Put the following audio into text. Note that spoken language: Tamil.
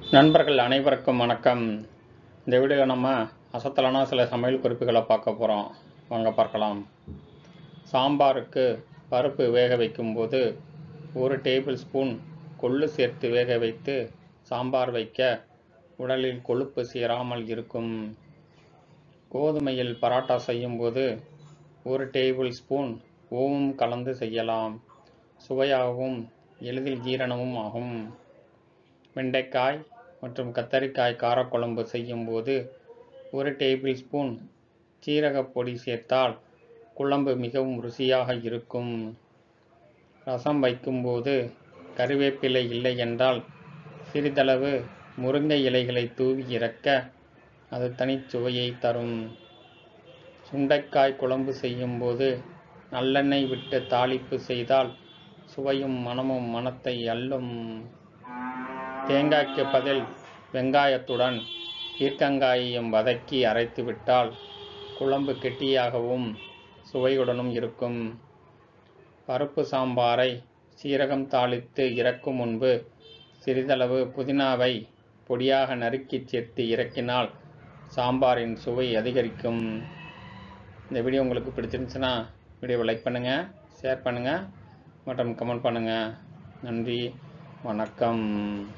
நண்பர்கள் அனைவருக்கும் வணக்கம் இந்த வீடியோவில் நம்ம அசத்தலான சில சமையல் குறிப்புகளை பார்க்க போகிறோம் வாங்க பார்க்கலாம் சாம்பாருக்கு பருப்பு வேக வைக்கும்போது ஒரு டேபிள் ஸ்பூன் கொள்ளு சேர்த்து வேக வைத்து சாம்பார் வைக்க உடலில் கொழுப்பு சேராமல் இருக்கும் கோதுமையில் பராட்டா செய்யும்போது ஒரு டேபிள் ஸ்பூன் ஓமம் கலந்து செய்யலாம் சுவையாகவும் எளிதில் ஜீரணமும் ஆகும் வெண்டைக்காய் மற்றும் கத்தரிக்காய் காரக்குழம்பு செய்யும்போது ஒரு டேபிள் ஸ்பூன் சீரகப் பொடி சேர்த்தால் குழம்பு மிகவும் ருசியாக இருக்கும் ரசம் வைக்கும்போது கறிவேப்பிலை இல்லை என்றால் சிறிதளவு முருங்கை இலைகளை தூவி இறக்க அது தனிச்சுவையை தரும் சுண்டைக்காய் குழம்பு செய்யும்போது நல்லெண்ணெய் விட்டு தாளிப்பு செய்தால் சுவையும் மணமும் மனத்தை அள்ளும் தேங்காய்க்கு பதில் வெங்காயத்துடன் ஈர்க்கங்காயையும் வதக்கி அரைத்து விட்டால் குழம்பு கெட்டியாகவும் சுவையுடனும் இருக்கும் பருப்பு சாம்பாரை சீரகம் தாளித்து இறக்கும் முன்பு சிறிதளவு புதினாவை பொடியாக நறுக்கி சேர்த்து இறக்கினால் சாம்பாரின் சுவை அதிகரிக்கும் இந்த வீடியோ உங்களுக்கு பிடிச்சிருந்துச்சுன்னா வீடியோவை லைக் பண்ணுங்கள் ஷேர் பண்ணுங்கள் மற்றும் கமெண்ட் பண்ணுங்கள் நன்றி வணக்கம்